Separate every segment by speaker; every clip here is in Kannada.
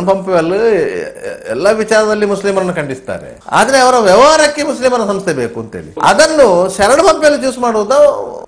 Speaker 1: ಪಂಪವೆಲ್ ಎಲ್ಲ ವಿಚಾರದಲ್ಲಿ ಮುಸ್ಲಿಮರನ್ನು ಖಂಡಿಸ್ತಾರೆ ಆದ್ರೆ ಅವರ ವ್ಯವಹಾರಕ್ಕೆ ಮುಸ್ಲಿಮರ ಸಂಸ್ಥೆ ಬೇಕು ಅಂತೇಳಿ ಅದನ್ನು ಶರಣ ಪಂಪೆಯಲ್ಲಿ ಚೂಸ್ ಮಾಡುವುದು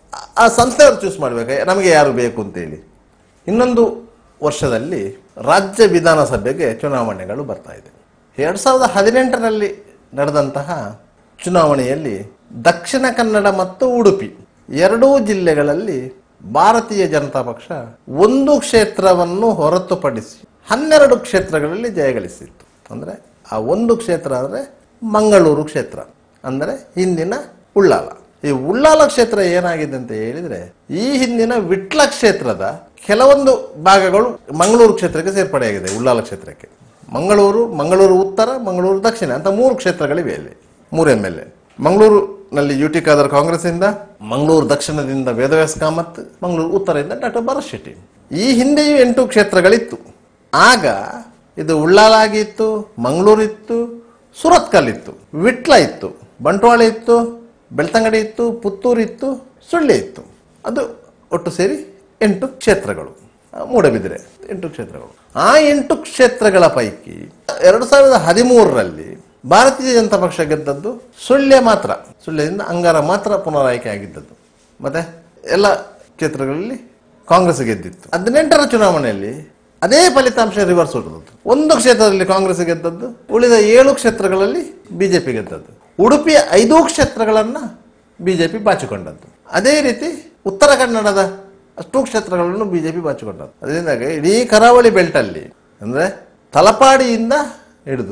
Speaker 1: ಆ ಸಂಸ್ಥೆಯವರು ಚೂಸ್ ಮಾಡ್ಬೇಕು ನಮಗೆ ಯಾರು ಬೇಕು ಅಂತೇಳಿ ಇನ್ನೊಂದು ವರ್ಷದಲ್ಲಿ ರಾಜ್ಯ ವಿಧಾನಸಭೆಗೆ ಚುನಾವಣೆಗಳು ಬರ್ತಾ ಇದೆ ಎರಡ್ ಸಾವಿರದ ಹದಿನೆಂಟರಲ್ಲಿ ನಡೆದಂತಹ ಚುನಾವಣೆಯಲ್ಲಿ ದಕ್ಷಿಣ ಕನ್ನಡ ಮತ್ತು ಉಡುಪಿ ಎರಡೂ ಜಿಲ್ಲೆಗಳಲ್ಲಿ ಭಾರತೀಯ ಜನತಾ ಪಕ್ಷ ಒಂದು ಕ್ಷೇತ್ರವನ್ನು ಹೊರತುಪಡಿಸಿ ಹನ್ನೆರಡು ಕ್ಷೇತ್ರಗಳಲ್ಲಿ ಜಯಗಳಿಸಿತ್ತು ಅಂದ್ರೆ ಆ ಒಂದು ಕ್ಷೇತ್ರ ಅಂದ್ರೆ ಮಂಗಳೂರು ಕ್ಷೇತ್ರ ಅಂದ್ರೆ ಹಿಂದಿನ ಉಳ್ಳಾಲ ಈ ಉಳ್ಳಾಲ ಕ್ಷೇತ್ರ ಏನಾಗಿದೆ ಅಂತ ಹೇಳಿದ್ರೆ ಈ ಹಿಂದಿನ ವಿಟ್ಲ ಕ್ಷೇತ್ರದ ಕೆಲವೊಂದು ಭಾಗಗಳು ಮಂಗಳೂರು ಕ್ಷೇತ್ರಕ್ಕೆ ಸೇರ್ಪಡೆಯಾಗಿದೆ ಉಳ್ಳಾಲ ಕ್ಷೇತ್ರಕ್ಕೆ ಮಂಗಳೂರು ಮಂಗಳೂರು ಉತ್ತರ ಮಂಗಳೂರು ದಕ್ಷಿಣ ಅಂತ ಮೂರು ಕ್ಷೇತ್ರಗಳಿವೆ ಇಲ್ಲಿ ಮೂರು ಎಮ್ ಎಲ್ ಎ ಮಂಗಳೂರಿನಲ್ಲಿ ಯು ಟಿ ಖಾದರ್ ಕಾಂಗ್ರೆಸ್ಸಿಂದ ಮಂಗಳೂರು ದಕ್ಷಿಣದಿಂದ ವೇದವ್ಯಾಸ ಕಾಮತ್ ಮಂಗಳೂರು ಉತ್ತರದಿಂದ ಡಾಕ್ಟರ್ ಭರತ್ ಶೆಟ್ಟಿ ಈ ಹಿಂದೆಯೂ ಎಂಟು ಕ್ಷೇತ್ರಗಳಿತ್ತು ಆಗ ಇದು ಉಳ್ಳಾಲ ಆಗಿತ್ತು ಮಂಗಳೂರು ಇತ್ತು ಸುರತ್ಕಲ್ ಇತ್ತು ವಿಟ್ಲ ಇತ್ತು ಬಂಟ್ವಾಳ ಇತ್ತು ಬೆಳ್ತಂಗಡಿ ಇತ್ತು ಪುತ್ತೂರು ಇತ್ತು ಸುಳ್ಳೆ ಇತ್ತು ಅದು ಒಟ್ಟು ಸೇರಿ ಎಂಟು ಕ್ಷೇತ್ರಗಳು ಆ, ಮೂಡಬಿದಿರೆ ಎಂಟು ಕ್ಷೇತ್ರಗಳು ಆ ಎಂಟು ಕ್ಷೇತ್ರಗಳ ಪೈಕಿ ಎರಡು ಸಾವಿರದ ಹದಿಮೂರರಲ್ಲಿ ಭಾರತೀಯ ಜನತಾ ಪಕ್ಷ ಗೆದ್ದದ್ದು ಸುಳ್ಯ ಮಾತ್ರ ಸುಳ್ಯದಿಂದ ಅಂಗಾರ ಮಾತ್ರ ಪುನರಾಯ್ಕೆ ಆಗಿದ್ದದ್ದು ಮತ್ತೆ ಎಲ್ಲ ಕ್ಷೇತ್ರಗಳಲ್ಲಿ ಕಾಂಗ್ರೆಸ್ ಗೆದ್ದಿತ್ತು ಹದಿನೆಂಟರ ಚುನಾವಣೆಯಲ್ಲಿ ಅದೇ ಫಲಿತಾಂಶ ರಿವರ್ಸ್ ಹೊರದದ್ದು ಒಂದು ಕ್ಷೇತ್ರದಲ್ಲಿ ಕಾಂಗ್ರೆಸ್ ಗೆದ್ದದ್ದು ಉಳಿದ ಏಳು ಕ್ಷೇತ್ರಗಳಲ್ಲಿ ಬಿಜೆಪಿ ಗೆದ್ದದ್ದು ಉಡುಪಿಯ ಐದು ಕ್ಷೇತ್ರಗಳನ್ನ ಬಿಜೆಪಿ ಬಾಚಿಕೊಂಡದ್ದು ಅದೇ ರೀತಿ ಉತ್ತರ ಕನ್ನಡದ ಅಷ್ಟು ಕ್ಷೇತ್ರಗಳನ್ನು ಬಿಜೆಪಿ ಬಾಚಿಕೊಂಡದ್ದು ಅದರಿಂದಾಗಿ ಇಡೀ ಕರಾವಳಿ ಬೆಲ್ಟಲ್ಲಿ ಅಂದ್ರೆ ತಲಪಾಡಿಯಿಂದ ಹಿಡಿದು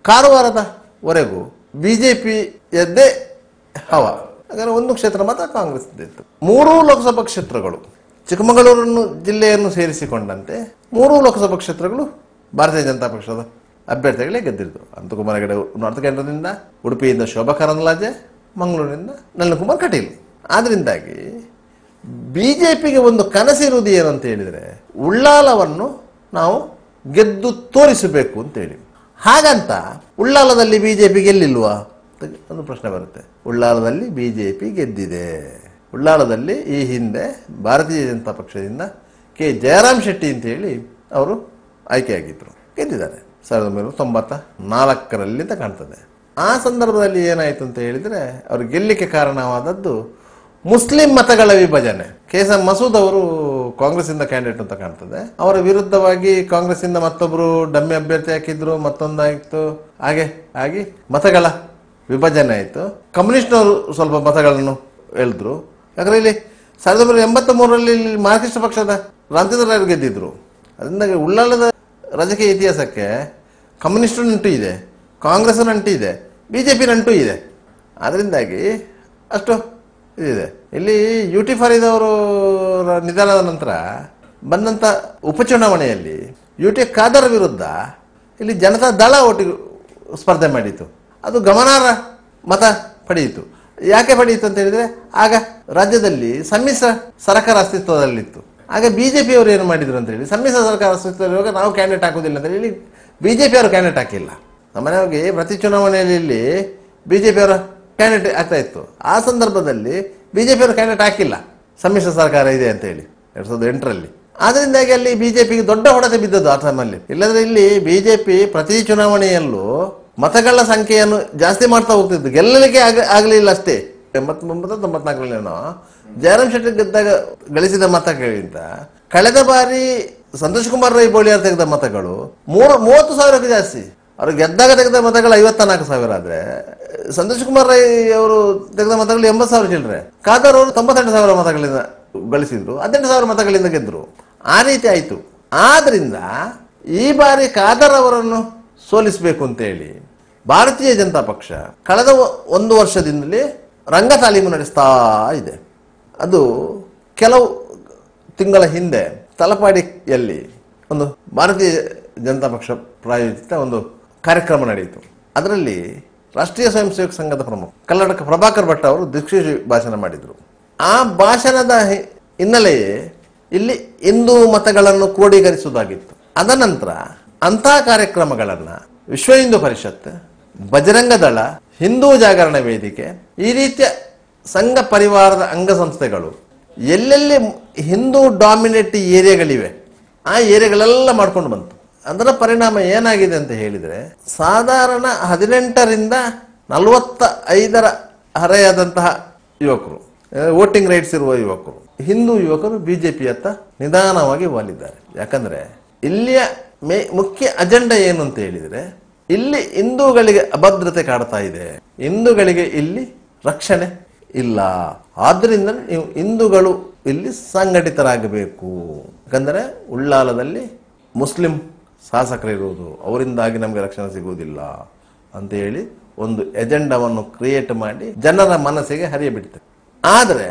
Speaker 1: ಕಾರವಾರದವರೆಗೂ ಬಿಜೆಪಿಯದ್ದೇ ಹವ ಹಾಗಾದ್ರೆ ಒಂದು ಕ್ಷೇತ್ರ ಮಾತ್ರ ಕಾಂಗ್ರೆಸ್ ಇತ್ತು ಮೂರೂ ಲೋಕಸಭಾ ಕ್ಷೇತ್ರಗಳು ಚಿಕ್ಕಮಗಳೂರನ್ನು ಜಿಲ್ಲೆಯನ್ನು ಸೇರಿಸಿಕೊಂಡಂತೆ ಮೂರೂ ಲೋಕಸಭಾ ಕ್ಷೇತ್ರಗಳು ಭಾರತೀಯ ಜನತಾ ಪಕ್ಷದ ಅಭ್ಯರ್ಥಿಗಳೇ ಗೆದ್ದಿದ್ರು ಅಂತಕುಮಾರ್ ಹೆಗಡೆ ನಾರ್ತ್ ಕೇಂದ್ರದಿಂದ ಉಡುಪಿಯಿಂದ ಶೋಭಾ ಕರಂದ್ಲಾಜೆ ಮಂಗಳೂರಿನಿಂದ ನಳಿನಕುಮಾರ್ ಕಟೀಲ್ ಆದ್ರಿಂದಾಗಿ ಬಿಜೆಪಿಗೆ ಒಂದು ಕನಸಿರುವುದು ಏನು ಅಂತ ಹೇಳಿದ್ರೆ ಉಳ್ಳಾಲವನ್ನು ನಾವು ಗೆದ್ದು ತೋರಿಸಬೇಕು ಅಂತೇಳಿ ಹಾಗಂತ ಉಳ್ಳಾಲದಲ್ಲಿ ಬಿಜೆಪಿ ಗೆಲ್ಲಿಲ್ವಾ ಅಂತ ಒಂದು ಪ್ರಶ್ನೆ ಬರುತ್ತೆ ಉಳ್ಳಾಲದಲ್ಲಿ ಬಿಜೆಪಿ ಗೆದ್ದಿದೆ ಉಳ್ಳಾಲದಲ್ಲಿ ಈ ಹಿಂದೆ ಭಾರತೀಯ ಜನತಾ ಪಕ್ಷದಿಂದ ಕೆ ಜಯರಾಮ್ ಶೆಟ್ಟಿ ಅಂತ ಹೇಳಿ ಅವರು ಆಯ್ಕೆಯಾಗಿದ್ದರು ಗೆದ್ದಿದ್ದಾರೆ ಸಾವಿರದ ಒಂಬೈನೂರ ತೊಂಬತ್ತ ನಾಲ್ಕರಲ್ಲಿ ಅಂತ ಕಾಣ್ತದೆ ಆ ಸಂದರ್ಭದಲ್ಲಿ ಏನಾಯಿತು ಅಂತ ಹೇಳಿದ್ರೆ ಅವರು ಗೆಲ್ಲಿಕ್ಕೆ ಕಾರಣವಾದದ್ದು ಮುಸ್ಲಿಂ ಮತಗಳ ವಿಭಜನೆ ಕೆ ಎಸ್ ಎಂ ಮಸೂದ್ ಅವರು ಕಾಂಗ್ರೆಸ್ ಇಂದ ಕ್ಯಾಂಡಿಡೇಟ್ ಅಂತ ಕಾಣ್ತದೆ ಅವರ ವಿರುದ್ಧವಾಗಿ ಕಾಂಗ್ರೆಸ್ ಇಂದ ಮತ್ತೊಬ್ರು ಡಮ್ಮಿ ಅಭ್ಯರ್ಥಿ ಹಾಕಿದ್ರು ಮತ್ತೊಂದಾಯ್ತು ಹಾಗೆ ಆಗಿ ಮತಗಳ ವಿಭಜನೆ ಆಯಿತು ಕಮ್ಯುನಿಸ್ಟ್ನವರು ಸ್ವಲ್ಪ ಮತಗಳನ್ನು ಎಳೆದ್ರು ಯಾಕಂದ್ರೆ ಇಲ್ಲಿ ಸಾವಿರದ ಒಂಬೈನೂರ ಎಂಬತ್ತ ಮೂರರಲ್ಲಿ ಇಲ್ಲಿ ಮಾರ್ಕ್ಸಿಸ್ಟ್ ಪಕ್ಷದ ರಾಮಚಂದ್ರ ರಾಯರು ಗೆದ್ದಿದ್ರು ಅದರಿಂದ ಉಳ್ಳಾಲದ ರಾಜಕೀಯ ಇತಿಹಾಸಕ್ಕೆ ಕಮ್ಯುನಿಸ್ಟ್ ನಂಟು ಇದೆ ಕಾಂಗ್ರೆಸ್ ನಂಟು ಇದೆ ಬಿಜೆಪಿ ನಂಟು ಇದೆ ಅದರಿಂದಾಗಿ ಅಷ್ಟು ಇದಿದೆ ಇಲ್ಲಿ ಯು ಟಿ ಫರೀದ್ ಅವರು ನಿಧನದ ನಂತರ ಬಂದಂತ ಉಪಚುನಾವಣೆಯಲ್ಲಿ ಯು ಟಿ ಖಾದರ್ ವಿರುದ್ಧ ಇಲ್ಲಿ ಜನತಾ ದಳ ಒಟ್ಟಿಗೆ ಸ್ಪರ್ಧೆ ಮಾಡಿತು ಅದು ಗಮನಾರ್ಹ ಮತ ಪಡೆಯಿತು ಯಾಕೆ ಪಡೆಯಿತು ಅಂತ ಹೇಳಿದ್ರೆ ಆಗ ರಾಜ್ಯದಲ್ಲಿ ಸಮ್ಮಿಶ್ರ ಸರ್ಕಾರ ಅಸ್ತಿತ್ವದಲ್ಲಿತ್ತು ಆಗ ಬಿಜೆಪಿ ಅವರು ಏನು ಮಾಡಿದ್ರು ಅಂತ ಹೇಳಿ ಸಮ್ಮಿಶ್ರ ಸರ್ಕಾರ ಅಸ್ತಿತ್ವದಲ್ಲಿರುವಾಗ ನಾವು ಕ್ಯಾಂಡಿಡೇಟ್ ಹಾಕುದಿಲ್ಲ ಅಂತ ಹೇಳಿ ಬಿಜೆಪಿ ಅವರು ಕ್ಯಾಂಡಿಡೇಟ್ ಹಾಕಿಲ್ಲ ನಮ್ಮನೆಯವ್ರಿಗೆ ಪ್ರತಿ ಚುನಾವಣೆಯಲ್ಲಿ ಇಲ್ಲಿ ಬಿಜೆಪಿ ಅವರ ಕ್ಯಾಂಡಿಡೇಟ್ ಆಗ್ತಾ ಇತ್ತು ಆ ಸಂದರ್ಭದಲ್ಲಿ ಬಿಜೆಪಿ ಅವರು ಕ್ಯಾಂಡಿಡೇಟ್ ಹಾಕಿಲ್ಲ ಸಮ್ಮಿಶ್ರ ಸರ್ಕಾರ ಇದೆ ಅಂತ ಹೇಳಿ ಎರಡ್ ಸಾವಿರದ ಎಂಟರಲ್ಲಿ ಆದ್ರಿಂದಾಗಿ ಅಲ್ಲಿ ಬಿಜೆಪಿಗೆ ದೊಡ್ಡ ಹೊಡೆತ ಬಿದ್ದದ್ದು ಆ ಟೈಮಲ್ಲಿ ಇಲ್ಲದ್ರೆ ಇಲ್ಲಿ ಬಿಜೆಪಿ ಪ್ರತಿ ಚುನಾವಣೆಯಲ್ಲೂ ಮತಗಳ ಸಂಖ್ಯೆಯನ್ನು ಜಾಸ್ತಿ ಮಾಡ್ತಾ ಹೋಗ್ತಿದ್ದು ಗೆಲ್ಲಲಿಕ್ಕೆ ಆಗ ಆಗಲಿಲ್ಲ ಅಷ್ಟೇ ಎಂಬತ್ತೊಂಬತ್ತು ತೊಂಬತ್ನಾಲ್ಕರಲ್ಲೇನೋ ಜಯರಾಮ್ ಶೆಟ್ಟಿ ಗೆದ್ದಾಗ ಗಳಿಸಿದ ಮತಗಳಿಗಿಂತ ಕಳೆದ ಬಾರಿ ಸಂತೋಷ್ ಕುಮಾರ್ ರೈ ಬೋಳಿಯಾರ್ ತೆಗೆದ ಮತಗಳು ಮೂರು ಮೂವತ್ತು ಸಾವಿರಕ್ಕೆ ಜಾಸ್ತಿ ಅವರು ಗೆದ್ದಾಗ ತೆಗೆದ ಮತಗಳು ಐವತ್ತ ನಾಲ್ಕು ಸಾವಿರ ಆದ್ರೆ ಸಂತೋಷ್ ಕುಮಾರ್ ರೈ ಅವರು ತೆಗೆದ ಮತಗಳು ಎಂಬತ್ತು ಸಾವಿರ ಚಿಲ್ಲರೆ ಖಾದರ್ ಅವರು ತೊಂಬತ್ತೆಂಟು ಸಾವಿರ ಮತಗಳಿಂದ ಗಳಿಸಿದ್ರು ಹದಿನೆಂಟು ಸಾವಿರ ಮತಗಳಿಂದ ಗೆದ್ರು ಆ ರೀತಿ ಆಯ್ತು ಆದ್ರಿಂದ ಈ ಬಾರಿ ಖಾದರ್ ಅವರನ್ನು ಸೋಲಿಸಬೇಕು ಅಂತೇಳಿ ಭಾರತೀಯ ಜನತಾ ಪಕ್ಷ ಕಳೆದ ಒ- ಒಂದು ವರ್ಷದಿಂದಲೇ ರಂಗ ತಾಲೀಮು ನಡೆಸ್ತಾ ಇದೆ ಅದು ಕೆಲವು ತಿಂಗಳ ಹಿಂದೆ ತಲಪಾಡಿಯಲ್ಲಿ ಒಂದು ಭಾರತೀಯ ಜನತಾ ಪಕ್ಷ ಪ್ರಾಯೋಜಿತ ಒಂದು ಕಾರ್ಯಕ್ರಮ ನಡೆಯಿತು ಅದರಲ್ಲಿ ರಾಷ್ಟ್ರೀಯ ಸ್ವಯಂ ಸೇವಕ ಸಂಘದ ಪ್ರಮುಖ ಕರ್ನಾಟಕ ಪ್ರಭಾಕರ್ ಭಟ್ ಅವರು ದಿಕ್ಸೂಚಿ ಭಾಷಣ ಮಾಡಿದರು ಆ ಭಾಷಣದ ಹಿ- ಹಿನ್ನೆಲೆಯೇ ಇಲ್ಲಿ ಹಿಂದೂ ಮತಗಳನ್ನು ಕ್ರೋಢೀಕರಿಸುವುದಾಗಿತ್ತು ಅದನಂತರ ಅಂತಹ ಕಾರ್ಯಕ್ರಮಗಳನ್ನ ವಿಶ್ವ ಹಿಂದೂ ಪರಿಷತ್ ಬಜರಂಗ ದಳ ಹಿಂದೂ ಜಾಗರಣ ವೇದಿಕೆ ಈ ರೀತಿಯ ಸಂಘ ಪರಿವಾರದ ಅಂಗಸಂಸ್ಥೆಗಳು ಎಲ್ಲೆಲ್ಲಿ ಹಿಂದೂ ಡಾಮಿನೇಟ್ ಏರಿಯಾಗಳಿವೆ ಆ ಏರಿಯಾಗಳೆಲ್ಲ ಮಾಡ್ಕೊಂಡು ಬಂತು ಅದರ ಪರಿಣಾಮ ಏನಾಗಿದೆ ಅಂತ ಹೇಳಿದರೆ ಸಾಧಾರಣ ಹದಿನೆಂಟರಿಂದ ನಲವತ್ತ ಐದರ ಹರೆಯದಂತಹ ಯುವಕರು ವೋಟಿಂಗ್ ರೈಟ್ಸ್ ಇರುವ ಯುವಕರು ಹಿಂದೂ ಯುವಕರು ಬಿಜೆಪಿಯತ್ತ ನಿಧಾನವಾಗಿ ವಾಲಿದ್ದಾರೆ ಯಾಕಂದ್ರೆ ಇಲ್ಲಿಯ ಮೇ ಮುಖ್ಯ ಅಜೆಂಡಾ ಏನು ಅಂತ ಹೇಳಿದರೆ ಇಲ್ಲಿ ಹಿಂದೂಗಳಿಗೆ ಅಭದ್ರತೆ ಕಾಡ್ತಾ ಇದೆ ಹಿಂದೂಗಳಿಗೆ ಇಲ್ಲಿ ರಕ್ಷಣೆ ಇಲ್ಲ ಆದ್ರಿಂದ ನೀವು ಹಿಂದೂಗಳು ಇಲ್ಲಿ ಸಂಘಟಿತರಾಗಬೇಕು ಯಾಕಂದರೆ ಉಳ್ಳಾಲದಲ್ಲಿ ಮುಸ್ಲಿಂ ಶಾಸಕರಿರುವುದು ಅವರಿಂದಾಗಿ ನಮಗೆ ರಕ್ಷಣೆ ಸಿಗುವುದಿಲ್ಲ ಅಂತ ಹೇಳಿ ಒಂದು ಎಜೆಂಡಾವನ್ನು ಕ್ರಿಯೇಟ್ ಮಾಡಿ ಜನರ ಮನಸ್ಸಿಗೆ ಹರಿಯಬಿಡ್ತದೆ ಆದರೆ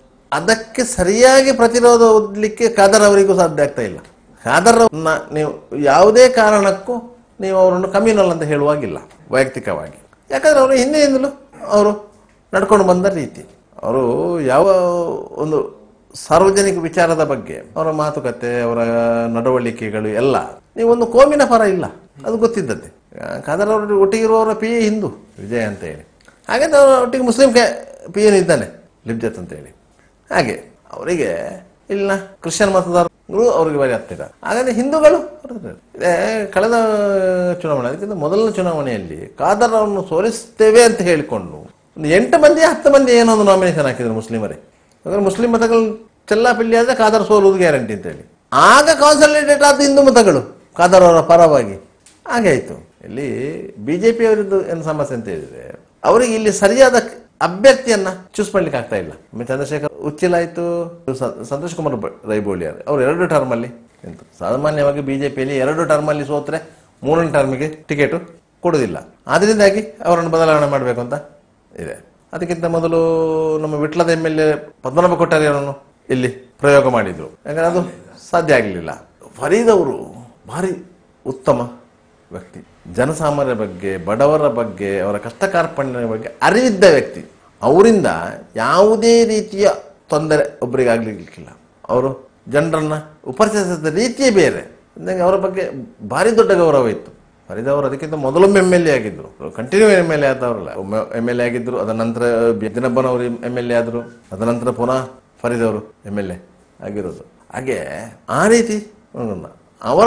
Speaker 1: ಅದಕ್ಕೆ ಸರಿಯಾಗಿ ಪ್ರತಿರೋಧ ಒಡ್ಲಿಕ್ಕೆ ಖಾದರ್ ಅವರಿಗೂ ಸಾಧ್ಯ ಆಗ್ತಾ ಇಲ್ಲ ಖಾದರ್ ಅವ್ರನ್ನ ನೀವು ಯಾವುದೇ ಕಾರಣಕ್ಕೂ ನೀವು ಅವರನ್ನು ಕಮ್ಯುನಲ್ ಅಂತ ಹೇಳುವಾಗಿಲ್ಲ ವೈಯಕ್ತಿಕವಾಗಿ ಯಾಕಂದ್ರೆ ಅವರು ಹಿಂದಿನಿಂದಲೂ ಅವರು ನಡ್ಕೊಂಡು ಬಂದ ರೀತಿ ಅವರು ಯಾವ ಒಂದು ಸಾರ್ವಜನಿಕ ವಿಚಾರದ ಬಗ್ಗೆ ಅವರ ಮಾತುಕತೆ ಅವರ ನಡವಳಿಕೆಗಳು ಎಲ್ಲ ನೀವು ಒಂದು ಕೋಮಿನ ಪರ ಇಲ್ಲ ಅದು ಗೊತ್ತಿದ್ದದ್ದೇ ಖಾದರ್ ಅವರು ಒಟ್ಟಿಗೆ ಇರುವವರ ಪಿ ಎ ಹಿಂದೂ ವಿಜಯ್ ಅಂತ ಹೇಳಿ ಹಾಗಾದ್ರೆ ಅವರ ಒಟ್ಟಿಗೆ ಮುಸ್ಲಿಂ ಪಿ ಎನ್ ಇದ್ದಾನೆ ಲಿಬ್ಜತ್ ಅಂತ ಹೇಳಿ ಹಾಗೆ ಅವರಿಗೆ ಇಲ್ಲಿನ ಕ್ರಿಶ್ಚಿಯನ್ ಮತದಾರರು ಅವರಿಗೆ ಬರೀ ಹತ್ತಿರ ಹಾಗಾದ್ರೆ ಹಿಂದೂಗಳು ಹೊರಟಿದ್ದಾರೆ. ಇದೇ ಕಳೆದ ಚುನಾವಣೆ ಅದಕ್ಕಿಂತ ಮೊದಲನೇ ಚುನಾವಣೆಯಲ್ಲಿ ಖಾದರ್ ಅವರನ್ನು ಸೋಲಿಸ್ತೇವೆ ಅಂತ ಹೇಳಿಕೊಂಡು ಒಂದು ಎಂಟು ಮಂದಿ ಹತ್ತು ಮಂದಿ ಏನೋ ಒಂದು ನಾಮಿನೇಷನ್ ಹಾಕಿದ್ರು ಮುಸ್ಲಿಮರೇ ಹಾಗಾದ್ರೆ ಮುಸ್ಲಿಂ ಮತಗಳು ಚೆಲ್ಲಾಪಿಲ್ಲಿ ಆದ್ರೆ ಖಾದರ್ ಸೋಲುವುದು ಗ್ಯಾರಂಟಿ ಅಂತ ಹೇಳಿ ಆಗ ಕಾನ್ಸಲ್ಟೇಟೆಡ್ ಆದ ಹಿಂದೂ ಮತಗಳು ಖಾದರ್ ಅವರ ಪರವಾಗಿ ಹಾಗೆ ಆಯ್ತು ಇಲ್ಲಿ ಬಿಜೆಪಿ ಅವರದ್ದು ಏನು ಸಮಸ್ಯೆ ಅಂತ ಹೇಳಿದ್ರೆ ಅವರಿಗೆ ಇಲ್ಲಿ ಸರಿಯಾದ ಅಭ್ಯರ್ಥಿಯನ್ನ ಚೂಸ್ ಮಾಡ್ಲಿಕ್ಕೆ ಆಗ್ತಾ ಇಲ್ಲ ಒಮ್ಮೆ ಚಂದ್ರಶೇಖರ್ ಉಚ್ಚಿಲ್ ಆಯ್ತು ಸ- ಸಂತೋಷ್ ಕುಮಾರ್ ಬ- ರೈಬೋಳಿಯಾರ್ ಅವ್ರು ಎರಡು ಟರ್ಮ್ ಅಲ್ಲಿ ನಿಂತು ಸಾಮಾನ್ಯವಾಗಿ ಬಿಜೆಪಿಯಲ್ಲಿ ಎರಡು ಟರ್ಮ್ ಅಲ್ಲಿ ಸೋತ್ರೆ ಮೂರನೇ ಟರ್ಮಿಗೆ ಟಿಕೆಟ್ ಕೊಡುವುದಿಲ್ಲ ಆದ್ರಿಂದಾಗಿ ಅವರನ್ನು ಬದಲಾವಣೆ ಮಾಡಬೇಕು ಅಂತ ಇದೆ ಅದಕ್ಕಿಂತ ಮೊದಲು ನಮ್ಮ ವಿಟ್ಲದ M L A Padmanabha Kottari ಅವರನ್ನು ಇಲ್ಲಿ ಪ್ರಯೋಗ ಮಾಡಿದ್ರು ಯಾಕಂದ್ರೆ ಅದು ಸಾಧ್ಯ ಆಗಲಿಲ್ಲ ಫರೀದ್ ಅವರು ಭಾರಿ ಉತ್ತಮ ವ್ಯಕ್ತಿ ಜನಸಾಮಾನ್ಯರ ಬಗ್ಗೆ ಬಡವರ ಬಗ್ಗೆ ಅವರ ಕಷ್ಟ ಕಾರ್ಪಣ್ಯದ ಬಗ್ಗೆ ಅರಿವಿದ್ದ ವ್ಯಕ್ತಿ ಅವರಿಂದ ಯಾವುದೇ ರೀತಿಯ ತೊಂದರೆ ಒಬ್ಬರಿಗಾಗ್ಲಿಕ್ಕಿಲ್ಲ ಅವರು ಜನರನ್ನ ಉಪಚರಿಸಿದ ರೀತಿಯೇ ಬೇರೆ ಅಂದಂಗೆ ಅವರ ಬಗ್ಗೆ ಭಾರಿ ದೊಡ್ಡ ಗೌರವ ಇತ್ತು ಫರೀದ್ ಅವರು ಅದಕ್ಕಿಂತ ಮೊದಲೊಮ್ಮೆ ಎಮ್ ಎಲ್ ಎ ಆಗಿದ್ರು ಕಂಟಿನ್ಯೂ ಎಮ್ ಎಲ್ ಎ ಆದವರಲ್ಲ ಒಮ್ಮೆ ಎಮ್ ಎಲ್ ಎ ಆಗಿದ್ರು ಅದರ ನಂತರ ದಿನಬ್ಬನವರು ಎಮ್ ಎಲ್ ಎ ಆದರು ಅದರ ನಂತರ ಪುನಃ ಫರೀದ್ ಅವರು ಎಮ್ ಎಲ್ ಎ ಆಗಿರೋದು ಹಾಗೆ ಆ ರೀತಿ ಒಂದೊಂದು. ಅವರ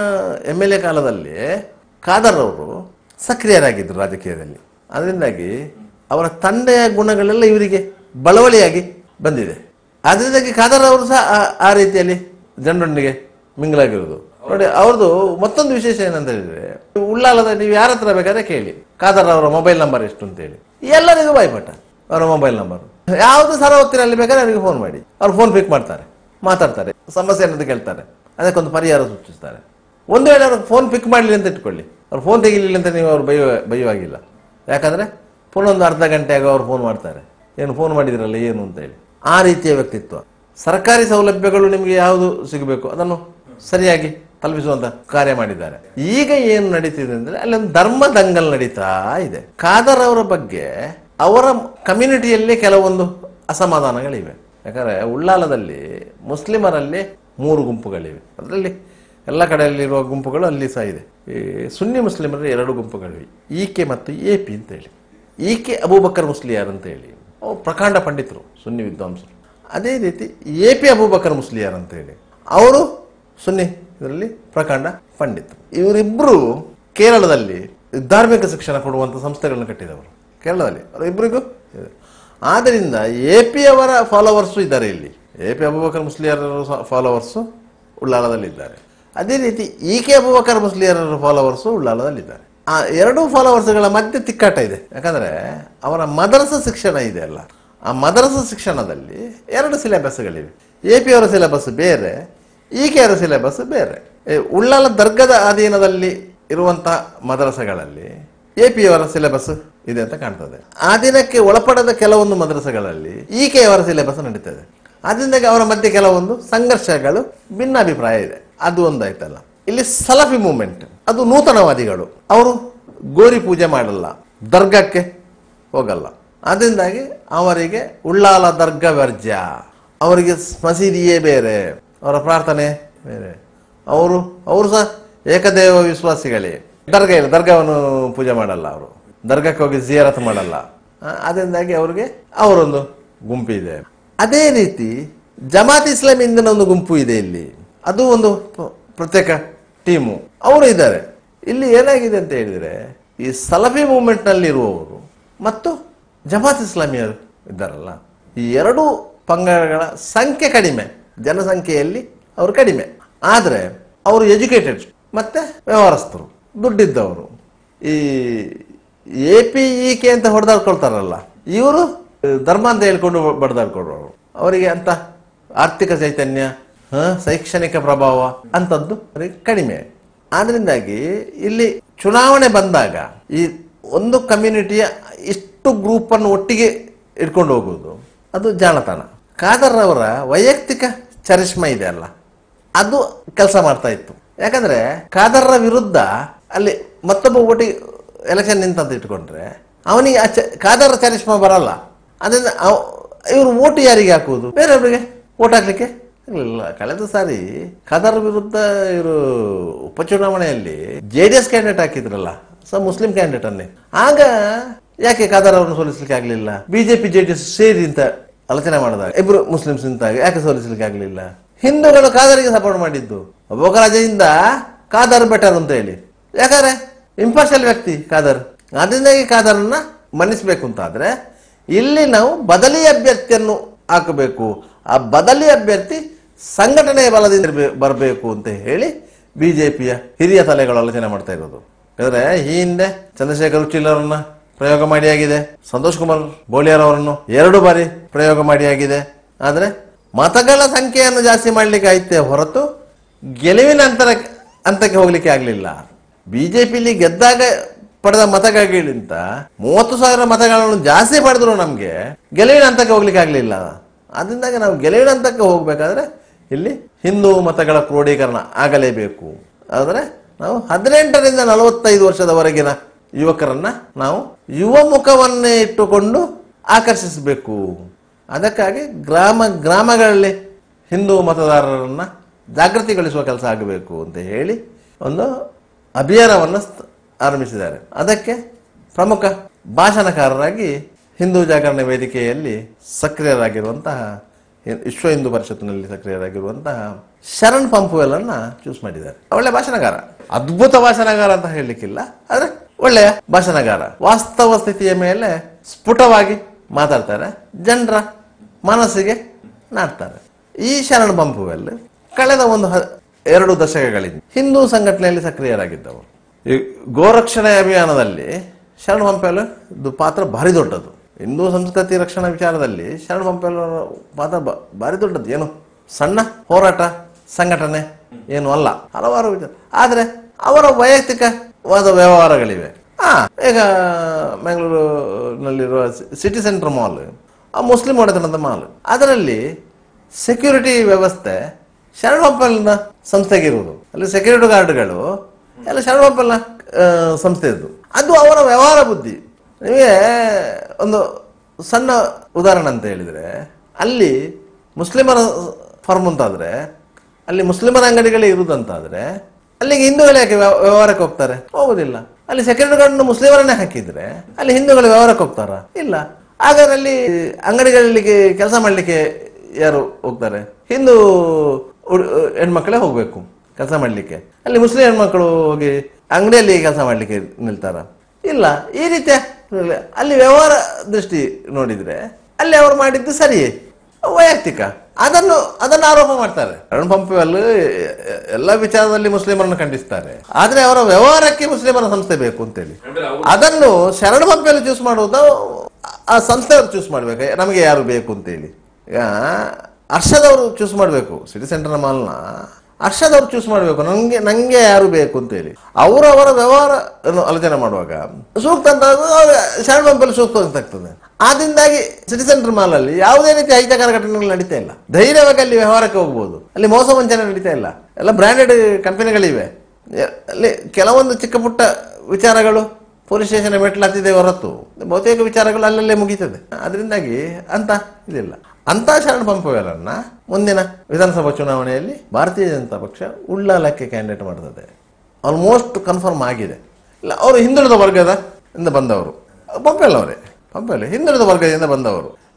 Speaker 1: ಎಮ್ ಎಲ್ ಎ ಕಾಲದಲ್ಲಿ ಖಾದರ್ ಅವರು ಸಕ್ರಿಯರಾಗಿದ್ದರು ರಾಜಕೀಯದಲ್ಲಿ ಅದರಿಂದಾಗಿ ಅವರ ತಂದೆಯ ಗುಣಗಳೆಲ್ಲ ಇವರಿಗೆ ಬಳವಳಿಯಾಗಿ ಬಂದಿದೆ ಅದರಿಂದಾಗಿ ಖಾದರ್ ಅವರು ಸಹ ಆ- ಆ ರೀತಿಯಲ್ಲಿ ಜನರೊಂದಿಗೆ ಮಿಂಗಲಾಗಿರೋದು ನೋಡಿ ಅವ್ರದ್ದು ಮತ್ತೊಂದು ವಿಶೇಷ ಏನಂತ ಹೇಳಿದ್ರೆ ಉಳ್ಳಾಲದ ನೀವು ಯಾರ ಹತ್ರ ಬೇಕಾದ್ರೆ ಕೇಳಿ ಖಾದರ್ ಅವರ ಮೊಬೈಲ್ ನಂಬರ್ ಎಷ್ಟು ಅಂತ ಹೇಳಿ ಎಲ್ಲರಿಗೂ ಬಾಯ್ಪಟ್ಟ ಅವರ ಮೊಬೈಲ್ ನಂಬರ್ ಯಾವುದು ಸರ ಹೊತ್ತಿನಲ್ಲಿ ಬೇಕಾದ್ರೆ ಅವರಿಗೆ ಫೋನ್ ಮಾಡಿ ಅವ್ರು ಫೋನ್ ಪಿಕ್ ಮಾಡ್ತಾರೆ ಮಾತಾಡ್ತಾರೆ ಸಮಸ್ಯೆ ಅನ್ನೋದು ಕೇಳ್ತಾರೆ ಅದಕ್ಕೊಂದು ಪರಿಹಾರ ಸೂಚಿಸ್ತಾರೆ ಒಂದು ವೇಳೆ ಅವ್ರಿಗೆ ಫೋನ್ ಪಿಕ್ ಮಾಡಲಿ ಅಂತ ಇಟ್ಕೊಳ್ಳಿ ಅವ್ರು ಫೋನ್ ತೆಗಿಲಿಲ್ಲ ಅಂತ ನೀವು ಅವ್ರು ಬೈಯೋ ಬೈಯುವಾಗಿಲ್ಲ ಯಾಕಂದ್ರೆ ಪುನಃ ಒಂದು ಅರ್ಧ ಗಂಟೆಯಾಗ ಅವ್ರು ಫೋನ್ ಮಾಡ್ತಾರೆ ಏನು ಫೋನ್ ಮಾಡಿದ್ರಲ್ಲ ಏನು ಅಂತ ಹೇಳಿ ಆ ರೀತಿಯ ವ್ಯಕ್ತಿತ್ವ ಸರ್ಕಾರಿ ಸೌಲಭ್ಯಗಳು ನಿಮಗೆ ಯಾವುದು ಸಿಗಬೇಕು ಅದನ್ನು ಸರಿಯಾಗಿ ತಲುಪಿಸುವಂತ ಕಾರ್ಯ ಮಾಡಿದ್ದಾರೆ ಈಗ ಏನು ನಡೀತಿದೆ ಅಂದ್ರೆ ಅಲ್ಲಿ ಒಂದು ಧರ್ಮ ದಂಗಲ್ ನಡೀತಾ ಇದೆ ಖಾದರ್ ಅವರ ಬಗ್ಗೆ ಅವರ ಕಮ್ಯುನಿಟಿಯಲ್ಲಿ ಕೆಲವೊಂದು ಅಸಮಾಧಾನಗಳಿವೆ ಯಾಕಂದ್ರೆ ಉಳ್ಳಾಲದಲ್ಲಿ ಮುಸ್ಲಿಮರಲ್ಲಿ ಮೂರು ಗುಂಪುಗಳಿವೆ ಅದರಲ್ಲಿ ಎಲ್ಲ ಕಡೆಯಲ್ಲಿರುವ ಗುಂಪುಗಳು ಅಲ್ಲಿ ಸಹ ಇದೆ ಈ ಸುನ್ನಿ ಮುಸ್ಲಿಮರಲ್ಲಿ ಎರಡು ಗುಂಪುಗಳಿವೆ ಈಕೆ ಮತ್ತು ಎ ಪಿ ಅಂತ ಹೇಳಿ ಈಕೆ ಅಬೂಬಕರ್ ಮುಸ್ಲಿಯಾರ್ ಅಂತ ಹೇಳಿ ಅವ್ರು ಪ್ರಕಾಂಡ ಪಂಡಿತರು ಸುನ್ನಿ ವಿದ್ವಾಂಸರು ಅದೇ ರೀತಿ ಎ ಪಿ ಅಬೂಬಕರ್ ಮುಸ್ಲಿಯಾರ್ ಅಂತ ಹೇಳಿ ಅವರು ಸುನ್ನಿ ಇದರಲ್ಲಿ ಪ್ರಕಾಂಡ ಪಂಡಿತರು ಇವರಿಬ್ಬರು ಕೇರಳದಲ್ಲಿ ಧಾರ್ಮಿಕ ಶಿಕ್ಷಣ ಕೊಡುವಂತ ಸಂಸ್ಥೆಗಳನ್ನು ಕಟ್ಟಿದವರು ಕೇರಳದಲ್ಲಿ ಅವರಿಬ್ಬರಿಗೂ ಇದೆ. ಆದ್ದರಿಂದ ಎ ಪಿ ಅವರ ಫಾಲೋವರ್ಸು ಇದ್ದಾರೆ ಇಲ್ಲಿ A P Abubakar Musliyar followers ಉಳ್ಳಾಲದಲ್ಲಿದ್ದಾರೆ ಅದೇ ರೀತಿ E K Abubakar Musliyar followers ಉಳ್ಳಾಲದಲ್ಲಿದ್ದಾರೆ ಆ ಎರಡೂ ಫಾಲೋವರ್ಸ್ಗಳ ಮಧ್ಯೆ ತಿಕ್ಕಾಟ ಇದೆ ಯಾಕಂದ್ರೆ ಅವರ ಮದರಸ ಶಿಕ್ಷಣ ಇದೆ ಅಲ್ಲ ಆ ಮದರಸ ಶಿಕ್ಷಣದಲ್ಲಿ ಎರಡು ಸಿಲೆಬಸ್ಗಳಿವೆ ಎ ಪಿ ಅವರ ಸಿಲೆಬಸ್ ಬೇರೆ ಇ ಕೆ ಅವರ ಸಿಲೆಬಸ್ ಬೇರೆ ಏ, ಉಳ್ಳಾಲ ದರ್ಗದ ಅಧೀನದಲ್ಲಿ ಇರುವಂತಹ ಮದರಸಗಳಲ್ಲಿ ಎ ಪಿ ಅವರ ಸಿಲೆಬಸ್ ಇದೆ ಅಂತ ಕಾಣ್ತದೆ ಆ ದಿನಕ್ಕೆ ಒಳಪಡದ ಕೆಲವೊಂದು ಮದ್ರಸೆಗಳಲ್ಲಿ ಈ ಕೆ ಅವರ ಸಿಲೆಬಸ್ ನಡೀತದೆ ಅದರಿಂದಾಗಿ ಅವರ ಮಧ್ಯೆ ಕೆಲವೊಂದು ಸಂಘರ್ಷಗಳು ಭಿನ್ನಾಭಿಪ್ರಾಯ ಇದೆ ಅದು ಒಂದಾಯ್ತಲ್ಲ ಇಲ್ಲಿ ಸಲಫಿ ಮೂವ್ಮೆಂಟ್ ಅದು ನೂತನವಾದಿಗಳು ಅವರು ಗೋರಿ ಪೂಜೆ ಮಾಡಲ್ಲ ದರ್ಗಕ್ಕೆ ಹೋಗಲ್ಲ ಅದರಿಂದಾಗಿ ಅವರಿಗೆ ಉಳ್ಳಾಲ ದರ್ಗ ವರ್ಜ್ಯ ಅವರಿಗೆ ಮಸೀದಿಯೇ ಬೇರೆ ಅವರ ಪ್ರಾರ್ಥನೆ ಬೇರೆ ಅವರು ಅವರು ಸಹ ಏಕದೇವ ವಿಶ್ವಾಸಿಗಳೇ ದರ್ಗಾ ಇಲ್ಲ ದರ್ಗಾವನ್ನು ಪೂಜೆ ಮಾಡಲ್ಲ ಅವರು ದರ್ಗಕ್ಕೆ ಹೋಗಿ ಜಿಯಾರತ್ ಮಾಡಲ್ಲ ಆ, ಅದರಿಂದಾಗಿ ಅವರಿಗೆ ಅವರೊಂದು ಗುಂಪು ಇದೆ ಅದೇ ರೀತಿ ಜಮಾತ್ ಇಸ್ಲಾಂ ಇಂದಿನ ಒಂದು ಗುಂಪು ಇದೆ ಇಲ್ಲಿ ಅದು ಒಂದು ಪ್ರ- ಪ್ರತ್ಯೇಕ ಟೀಮು ಅವರು ಇದ್ದಾರೆ ಇಲ್ಲಿ ಏನಾಗಿದೆ ಅಂತ ಹೇಳಿದ್ರೆ ಈ ಸಲಫಿ ಮೂವ್ಮೆಂಟ್ ನಲ್ಲಿ ಇರುವವರು ಮತ್ತು ಜಮಾತ್ ಇಸ್ಲಾಮಿಯರು ಇದ್ದಾರಲ್ಲ ಈ ಎರಡು ಪಂಗಡಗಳ ಸಂಖ್ಯೆ ಕಡಿಮೆ ಜನಸಂಖ್ಯೆಯಲ್ಲಿ ಅವರು ಕಡಿಮೆ ಆದರೆ ಅವರು ಎಜುಕೇಟೆಡ್ ಮತ್ತೆ ವ್ಯವಹಾರಸ್ಥರು ದುಡ್ಡಿದ್ದವರು ಈ ಎ ಪಿ ಇ ಕೆ ಅಂತ ಹೊಡೆದಾಡ್ಕೊಳ್ತಾರಲ್ಲ ಇವರು ಧರ್ಮ ಅಂತ ಹೇಳ್ಕೊಂಡು ಬಡ್ದಾಡ್ಕೊಳ್ಳೋರು ಅವರಿಗೆ ಅಂತ ಆರ್ಥಿಕ ಚೈತನ್ಯ ಹ, ಶೈಕ್ಷಣಿಕ ಪ್ರಭಾವ ಅಂತದ್ದು ಅವರಿಗೆ ಕಡಿಮೆ ಆದ್ರಿಂದಾಗಿ ಇಲ್ಲಿ ಚುನಾವಣೆ ಬಂದಾಗ ಈ ಒಂದು ಕಮ್ಯುನಿಟಿಯ ಇಷ್ಟು ಗ್ರೂಪ್ ಅನ್ನು ಒಟ್ಟಿಗೆ ಇಟ್ಕೊಂಡು ಹೋಗುವುದು ಅದು ಜಾಣತನ ಖಾದರ್ ಅವರ ವೈಯಕ್ತಿಕ ಚರಿಷ್ಮ ಇದೆ ಅಲ್ಲ ಅದು ಕೆಲಸ ಮಾಡ್ತಾ ಇತ್ತು ಯಾಕಂದ್ರೆ ಖಾದರ್ರ ವಿರುದ್ಧ ಅಲ್ಲಿ ಮತ್ತೊಬ್ಬ ಒಟ್ಟಿಗೆ ಎಲೆಕ್ಷನ್ ನಿಂತಂತ ಇಟ್ಕೊಂಡ್ರೆ ಅವನಿಗೆ ಆ ಚ- ಖಾದರ್ ಚರಿಷ್ಮ ಬರಲ್ಲ ಅದರಿಂದ ಇವರು ಓಟು ಯಾರಿಗೆ ಹಾಕುವುದು ಬೇರೆಯವ್ರಿಗೆ ಓಟ್ ಹಾಕ್ಲಿಕ್ಕೆ ಇಲ್ಲ ಕಳೆದ ಸಾರಿ ಖಾದರ್ ವಿರುದ್ಧ ಇವರು ಉಪಚುನಾವಣೆಯಲ್ಲಿ ಜೆ ಡಿ ಎಸ್ ಕ್ಯಾಂಡಿಡೇಟ್ ಹಾಕಿದ್ರಲ್ಲ ಸ ಮುಸ್ಲಿಂ ಕ್ಯಾಂಡಿಡೇಟ್ ಅನ್ನೇ ಆಗ ಯಾಕೆ ಖಾದರ್ ಅವರನ್ನು ಸೋಲಿಸ್ಲಿಕ್ಕೆ ಆಗ್ಲಿಲ್ಲ ಬಿಜೆಪಿ ಜೆ ಡಿ ಎಸ್ ಸೇರಿ ಅಂತ ಆಲೋಚನೆ ಮಾಡಿದಾಗ ಇಬ್ರು ಮುಸ್ಲಿಮ್ಸ್ ನಿಂತಾಗ ಯಾಕೆ ಸೋಲಿಸ್ಲಿಕ್ಕೆ ಆಗ್ಲಿಲ್ಲ ಹಿಂದೂಗಳು ಖಾದರಿಗೆ ಸಪೋರ್ಟ್ ಮಾಡಿದ್ದು ಅಬೋಕರಾಜದಿಂದ ಖಾದರ್ ಬೆಟರ್ ಅಂತ ಹೇಳಿ ಯಾಕಂದ್ರೆ ಇಂಪಾರ್ಷಲ್ ವ್ಯಕ್ತಿ ಖಾದರ್ ಅದರಿಂದಾಗಿ ಖಾದರ್ನ ಮನ್ನಿಸ್ಬೇಕು ಅಂತ ಆದ್ರೆ ಇಲ್ಲಿ ನಾವು ಬದಲಿ ಅಭ್ಯರ್ಥಿಯನ್ನು ಹಾಕಬೇಕು ಆ ಬದಲಿ ಅಭ್ಯರ್ಥಿ ಸಂಘಟನೆಯ ಬಲದಿಂದ ಇರ್ಬೇ- ಬರಬೇಕು ಅಂತ ಹೇಳಿ ಬಿಜೆಪಿಯ ಹಿರಿಯ ತಲೆಗಳು ಆಲೋಚನೆ ಮಾಡ್ತಾ ಇರೋದು ಯಾಕಂದ್ರೆ ಈ ಹಿಂದೆ ಚಂದ್ರಶೇಖರ್ ಉಚ್ಚಿಲ್ ಅವರನ್ನ ಪ್ರಯೋಗ ಮಾಡಿಯಾಗಿದೆ ಸಂತೋಷ್ ಕುಮಾರ್ ಬೋಳಿಯರ್ ಅವರನ್ನು ಎರಡು ಬಾರಿ ಪ್ರಯೋಗ ಮಾಡಿಯಾಗಿದೆ ಆದ್ರೆ ಮತಗಳ ಸಂಖ್ಯೆಯನ್ನು ಜಾಸ್ತಿ ಮಾಡ್ಲಿಕ್ಕೆ ಆಯ್ತೆ ಹೊರತು ಗೆಲುವಿನ ಅಂತರ ಹಂತಕ್ಕೆ ಹೋಗ್ಲಿಕ್ಕೆ ಆಗ್ಲಿಲ್ಲ ಬಿಜೆಪಿಲಿ ಗೆದ್ದಾಗ ಪಡೆದ ಮತಗಳಿಗಿಂತ ಮೂವತ್ತು ಸಾವಿರ ಮತಗಳನ್ನು ಜಾಸ್ತಿ ಪಡೆದ್ರು ನಮ್ಗೆ ಗೆಲುವಿನ ಹಂತಕ್ಕೆ ಹೋಗ್ಲಿಕ್ಕೆ ಆಗ್ಲಿಲ್ಲ ಅದರಿಂದಾಗಿ ನಾವು ಗೆಲುವಿನ ಹಂತಕ್ಕೆ ಹೋಗ್ಬೇಕಾದ್ರೆ ಇಲ್ಲಿ ಹಿಂದೂ ಮತಗಳ ಕ್ರೋಢೀಕರಣ ಆಗಲೇಬೇಕು ಆದರೆ ನಾವು ಹದಿನೆಂಟರಿಂದ ನಲವತ್ತೈದು ವರ್ಷದವರೆಗಿನ ಯುವಕರನ್ನ ನಾವು ಯುವ ಮುಖವನ್ನೇ ಇಟ್ಟುಕೊಂಡು ಆಕರ್ಷಿಸಬೇಕು ಅದಕ್ಕಾಗಿ ಗ್ರಾಮ ಗ್ರಾಮಗಳಲ್ಲಿ ಹಿಂದೂ ಮತದಾರರನ್ನ ಜಾಗೃತಿಗೊಳಿಸುವ ಕೆಲಸ ಆಗಬೇಕು ಅಂತ ಹೇಳಿ ಒಂದು ಅಭಿಯಾನವನ್ನು ಸ್ಥ- ಆರಂಭಿಸಿದ್ದಾರೆ ಅದಕ್ಕೆ ಪ್ರಮುಖ ಭಾಷಣಕಾರರಾಗಿ ಹಿಂದೂ ಜಾಗರಣ ವೇದಿಕೆಯಲ್ಲಿ ಸಕ್ರಿಯರಾಗಿರುವಂತಹ ಹಿ- ವಿಶ್ವ ಹಿಂದೂ ಪರಿಷತ್ನಲ್ಲಿ ಸಕ್ರಿಯರಾಗಿರುವಂತಹ ಶರಣ್ ಪಂಪುವೆಲನ್ನ ಚೂಸ್ ಮಾಡಿದ್ದಾರೆ ಒಳ್ಳೆ ಭಾಷಣಗಾರ ಅದ್ಭುತ ಭಾಷಣಗಾರ ಅಂತ ಹೇಳಲಿಕ್ಕಿಲ್ಲ ಆದ್ರೆ ಒಳ್ಳೆಯ ಭಾಷಣಗಾರ ವಾಸ್ತವ ಸ್ಥಿತಿಯ ಮೇಲೆ ಸ್ಫುಟವಾಗಿ ಮಾತಾಡ್ತಾರೆ ಜನರ ಮನಸ್ಸಿಗೆ ನಾಡ್ತಾರೆ ಈ ಶರಣ್ ಪಂಪುವೆಲ್ ಕಳೆದ ಒಂದು ಹ- ಎರಡು ದಶಕಗಳಿಂದ ಹಿಂದೂ ಸಂಘಟನೆಯಲ್ಲಿ ಸಕ್ರಿಯರಾಗಿದ್ದವರು ಈ ಗೋರಕ್ಷಣೆ ಅಭಿಯಾನದಲ್ಲಿ ಶರಣ ಪಂಪೆಲ್ ಪಾತ್ರ ಭಾರಿ ದೊಡ್ಡದು ಹಿಂದೂ ಸಂಸ್ಕೃತಿ ರಕ್ಷಣಾ ವಿಚಾರದಲ್ಲಿ ಶರಣ ಪಂಪೆಲ್ ಅವರ ಪಾತ್ರ ಬ- ಭಾರಿ ದೊಡ್ಡದು ಏನು ಸಣ್ಣ ಹೋರಾಟ ಸಂಘಟನೆ ಏನು ಅಲ್ಲ ಹಲವಾರು ವಿಚಾರ ಆದರೆ ಅವರ ವೈಯಕ್ತಿಕವಾದ ವ್ಯವಹಾರಗಳಿವೆ ಹಾ ಈಗ ಬೆಂಗಳೂರಿನಲ್ಲಿರುವ ಸಿಟಿ ಸೆಂಟರ್ ಮಾಲ್ ಆ ಮುಸ್ಲಿಂ ಒಡೆತನದ ಮಾಲ್ ಅದರಲ್ಲಿ ಸೆಕ್ಯೂರಿಟಿ ವ್ಯವಸ್ಥೆ ಶರಣೊಪ್ಪಲ್ನ ಸಂಸ್ಥೆಗೆ ಇರುವುದು ಅಲ್ಲಿ ಸೆಕ್ಯೂರಿಟಿ ಗಾರ್ಡ್ಗಳು ಎಲ್ಲ ಶರಣೊಪ್ಪಲ್ನ ಆ, ಸಂಸ್ಥೆಯದ್ದು ಅದು ಅವರ ವ್ಯವಹಾರ ಬುದ್ಧಿ ನಿಮಗೆ ಒಂದು ಸಣ್ಣ ಉದಾಹರಣೆ ಅಂತ ಹೇಳಿದ್ರೆ ಅಲ್ಲಿ ಮುಸ್ಲಿಮರ ಫರ್ಮ್ ಅಂತಾದ್ರೆ ಅಲ್ಲಿ ಮುಸ್ಲಿಮರ ಅಂಗಡಿಗಳೇ ಇರುವುದಂತಾದ್ರೆ ಅಲ್ಲಿಗೆ ಹಿಂದೂಗಳು ಯಾಕೆ ವ್ಯವ- ವ್ಯವಹಾರಕ್ಕೆ ಹೋಗ್ತಾರೆ ಹೋಗುದಿಲ್ಲ ಅಲ್ಲಿ ಸೆಕ್ಯೂರಿಟಿ ಗಾರ್ಡ್ ಮುಸ್ಲಿಮರನ್ನೇ ಹಾಕಿದ್ರೆ ಅಲ್ಲಿ ಹಿಂದೂಗಳು ವ್ಯವಹಾರಕ್ಕೆ ಹೋಗ್ತಾರ ಇಲ್ಲ ಹಾಗಾದ್ರೆ ಅಲ್ಲಿ ಅಂಗಡಿಗಳಿಗೆ ಕೆಲಸ ಮಾಡ್ಲಿಕ್ಕೆ ಯಾರು ಹೋಗ್ತಾರೆ ಹಿಂದೂ ಹುಡ್- ಹೆಣ್ಮಕ್ಳೇ ಹೋಗ್ಬೇಕು ಕೆಲಸ ಮಾಡ್ಲಿಕ್ಕೆ ಅಲ್ಲಿ ಮುಸ್ಲಿಂ ಹೆಣ್ಮಕ್ಳು ಹೋಗಿ ಅಂಗಡಿಯಲ್ಲಿ ಕೆಲಸ ಮಾಡ್ಲಿಕ್ಕೆ ನಿಲ್ತಾರ ಇಲ್ಲ ಈ ರೀತಿಯ ಅಲ್ಲಿ ವ್ಯವಹಾರ ದೃಷ್ಟಿ ನೋಡಿದ್ರೆ ಅಲ್ಲಿ ಅವರು ಮಾಡಿದ್ದು ಸರಿಯೇ ವೈಯಕ್ತಿಕ ಅದನ್ನು ಅದನ್ನು ಆರೋಪ ಮಾಡ್ತಾರೆ ಅರುಣ್ ಪಂಪೆಲ್ ಎಲ್ಲ ವಿಚಾರದಲ್ಲಿ ಮುಸ್ಲಿಮರನ್ನು ಖಂಡಿಸ್ತಾರೆ ಆದ್ರೆ ಅವರ ವ್ಯವಹಾರಕ್ಕೆ ಮುಸ್ಲಿಮರ ಸಂಸ್ಥೆ ಬೇಕು ಅಂತೇಳಿ ಅದನ್ನು ಶರಣ ಪಂಪೆಲ್ ಚೂಸ್ ಮಾಡುವುದು ಆ ಸಂಸ್ಥೆಯವರು ಚೂಸ್ ಮಾಡ್ಬೇಕು ನಮಗೆ ಯಾರು ಬೇಕು ಅಂತೇಳಿ ಈಗ ಹರ್ಷದವರು ಚೂಸ್ ಮಾಡಬೇಕು ಸಿಟಿ ಸೆಂಟರ್ ಮಾಲ್ನ ಹರ್ಷದವ್ರು ಚೂಸ್ ಮಾಡಬೇಕು ನಂಗೆ ನಂಗೆ ಯಾರು ಬೇಕು ಅಂತೇಳಿ ಅವರು ಅವರ ವ್ಯವಹಾರ ಆಲೋಚನೆ ಮಾಡುವಾಗ ಸೂಕ್ತ ಅಂತ ಶರಣ ಪಂಪಲ್ಲಿ ಸೂಕ್ತ ಅಂತ ಆಗ್ತದೆ ಆದ್ರಿಂದಾಗಿ ಸಿಟಿ ಸೆಂಟರ್ ಮಾಲ್ ಅಲ್ಲಿ ಯಾವುದೇ ರೀತಿ ಅಹಿತಕರ ಘಟನೆಗಳು ನಡೀತಾ ಇಲ್ಲ ಧೈರ್ಯವಾಗಿ ಅಲ್ಲಿ ವ್ಯವಹಾರಕ್ಕೆ ಹೋಗ್ಬೋದು ಅಲ್ಲಿ ಮೋಸ ವಂಚನೆ ನಡೀತಾ ಇಲ್ಲ ಎಲ್ಲ ಬ್ರಾಂಡೆಡ್ ಕಂಪನಿಗಳಿವೆ ಎ- ಅಲ್ಲಿ ಕೆಲವೊಂದು ಚಿಕ್ಕ ಪುಟ್ಟ ವಿಚಾರಗಳು ಪೊಲೀಸ್ ಸ್ಟೇಷನ್ ಮೆಟ್ಲು ಹತ್ತಿದೆ ಹೊರತು ಬಹುತೇಕ ವಿಚಾರಗಳು ಅಲ್ಲಲ್ಲೇ ಮುಗೀತದೆ ಅದರಿಂದಾಗಿ ಅಂತ ಇದಿಲ್ಲ ಅಂತ ಶರಣ ಪಂಪವೆಲನ್ನ ಮುಂದಿನ ವಿಧಾನಸಭಾ ಚುನಾವಣೆಯಲ್ಲಿ ಭಾರತೀಯ ಜನತಾ ಪಕ್ಷ ಉಳ್ಳಾಲಕ್ಕೆ ಕ್ಯಾಂಡಿಡೇಟ್ ಮಾಡ್ತದೆ ಆಲ್ಮೋಸ್ಟ್ ಕನ್ಫರ್ಮ್ ಆಗಿದೆ ಇಲ್ಲ ಅವರು ಹಿಂದುಳಿದ ವರ್ಗದ ಇಂದ ಬಂದವರು ಪಂಪೆಲ್ ಅವರೇ ಪಂಪೆಲ್ ಹಿಂದುಳಿದ ವರ್ಗದಿಂದ ಬಂದವರು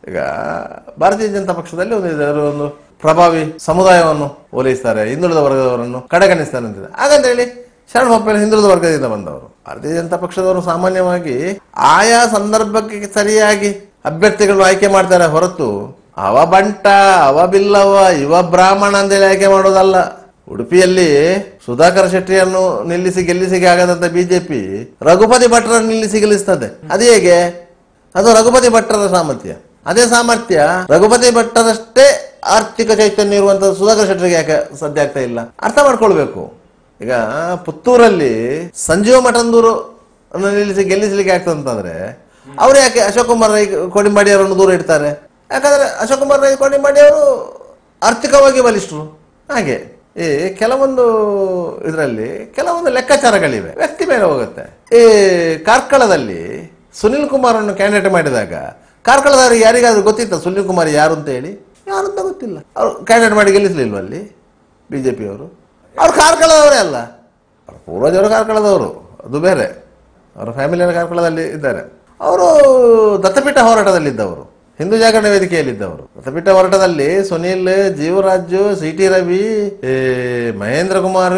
Speaker 1: ಈಗ ಭಾರತೀಯ ಜನತಾ ಪಕ್ಷದಲ್ಲಿ ಒಂದು ಇದೆ, ಅವರು ಒಂದು ಪ್ರಭಾವಿ ಸಮುದಾಯವನ್ನು ಓಲೈಸ್ತಾರೆ ಹಿಂದುಳಿದ ವರ್ಗದವರನ್ನು ಕಡೆಗಣಿಸ್ತಾರೆ ಅಂತಿದೆ ಹಾಗಂತ ಹೇಳಿ ಶರಣ ಬೊಪ್ಪಯ್ಯ ಹಿಂದುಳಿದ ವರ್ಗದಿಂದ ಬಂದವರು ಭಾರತೀಯ ಜನತಾ ಪಕ್ಷದವರು ಸಾಮಾನ್ಯವಾಗಿ ಆಯಾ ಸಂದರ್ಭಕ್ಕೆ ಸರಿಯಾಗಿ ಅಭ್ಯರ್ಥಿಗಳನ್ನು ಆಯ್ಕೆ ಮಾಡ್ತಾರೆ ಹೊರತು ಅವ ಬಂಟ ಅವ ಬಿಲ್ಲವ ಇವ ಬ್ರಾಹ್ಮಣ ಅಂತೇಳಿ ಆಯ್ಕೆ ಮಾಡೋದಲ್ಲ ಉಡುಪಿಯಲ್ಲಿ ಸುಧಾಕರ್ ಶೆಟ್ಟಿಯನ್ನು ನಿಲ್ಲಿಸಿ ಗೆಲ್ಲಿಸಿಗೆ ಆಗದಂತ ಬಿಜೆಪಿ ರಘುಪತಿ ಭಟ್ರನ್ನು ನಿಲ್ಲಿಸಿ ಗೆಲ್ಲಿಸ್ತದೆ ಅದು ಹೇಗೆ ಅದು ರಘುಪತಿ ಭಟ್ಟರ ಸಾಮರ್ಥ್ಯ ಅದೇ ಸಾಮರ್ಥ್ಯ ರಘುಪತಿ ಭಟ್ಟರಷ್ಟೇ ಆರ್ಥಿಕ ಚೈತನ್ಯ ಇರುವಂತ ಸುಧಾಕರ್ ಶೆಟ್ಟರಿಗೆ ಯಾಕೆ ಸಾಧ್ಯ ಆಗ್ತಾ ಇಲ್ಲ ಅರ್ಥ ಮಾಡ್ಕೊಳ್ಬೇಕು ಈಗ ಪುತ್ತೂರಲ್ಲಿ ಸಂಜೀವ ಮಠಂದೂರು ಅನ್ನು ನಿಲ್ಲಿಸಿ ಗೆಲ್ಲಿಸಲಿಕ್ಕೆ ಆಗ್ತದೆ ಅಂತಂದ್ರೆ ಅವ್ರು ಯಾಕೆ ಅಶೋಕ್ ಕುಮಾರ್ ರೈ ಕೋಡಿಂಬಾಡಿ ಅವರನ್ನು ದೂರ ಇಡ್ತಾರೆ ಯಾಕಂದ್ರೆ ಅಶೋಕ್ ಕುಮಾರ್ ರೈ ಕೋಡಿಂಬಾಡಿ ಅವರು ಆರ್ಥಿಕವಾಗಿ ಬಲಿಷ್ಠರು ಹಾಗೆ ಈ ಕೆಲವೊಂದು ಇದರಲ್ಲಿ ಕೆಲವೊಂದು ಲೆಕ್ಕಾಚಾರಗಳಿವೆ ವ್ಯಕ್ತಿ ಮೇಲೆ ಹೋಗುತ್ತೆ ಈ ಕಾರ್ಕಳದಲ್ಲಿ ಸುನಿಲ್ ಕುಮಾರ್ ಅನ್ನು ಕ್ಯಾಂಡಿಡೇಟ್ ಮಾಡಿದಾಗ ಕಾರ್ಕಳದವ್ರಿಗೆ ಯಾರಿಗಾದ್ರೂ ಗೊತ್ತಿತ್ತ ಸುನಿಲ್ ಕುಮಾರ್ ಯಾರು ಅಂತ ಹೇಳಿ ಯಾರು ಅಂತ ಗೊತ್ತಿಲ್ಲ ಅವ್ರು ಕ್ಯಾಂಡಿಡೇಟ್ ಮಾಡಿ ಗೆಲ್ಲಿಸ್ಲಿಲ್ವ ಅಲ್ಲಿ ಬಿಜೆಪಿಯವರು ಅವ್ರು ಕಾರ್ಕಳದವರೇ ಅಲ್ಲ ಅವ್ರ ಪೂರ್ವಜರು ಕಾರ್ಕಳದವರು ಅದು ಬೇರೆ ಅವರ ಫ್ಯಾಮಿಲಿಯ ಕಾರ್ಕಳದಲ್ಲಿ ಇದ್ದಾರೆ ಅವರು ದತ್ತಪೀಠ ಹೋರಾಟದಲ್ಲಿದ್ದವರು ಹಿಂದೂ ಜಾಗರಣ ವೇದಿಕೆಯಲ್ಲಿದ್ದವರು ದತ್ತಪೀಠ ಹೋರಾಟದಲ್ಲಿ ಸುನೀಲ್ ಜೀವರಾಜ್ ಸಿ ಟಿ ರವಿ ಈ ಮಹೇಂದ್ರ ಕುಮಾರ್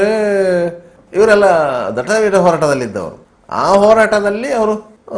Speaker 1: ಇವರೆಲ್ಲ ದತ್ತಪೀಠ ಹೋರಾಟದಲ್ಲಿದ್ದವರು ಆ ಹೋರಾಟದಲ್ಲಿ ಅವರು ಆ,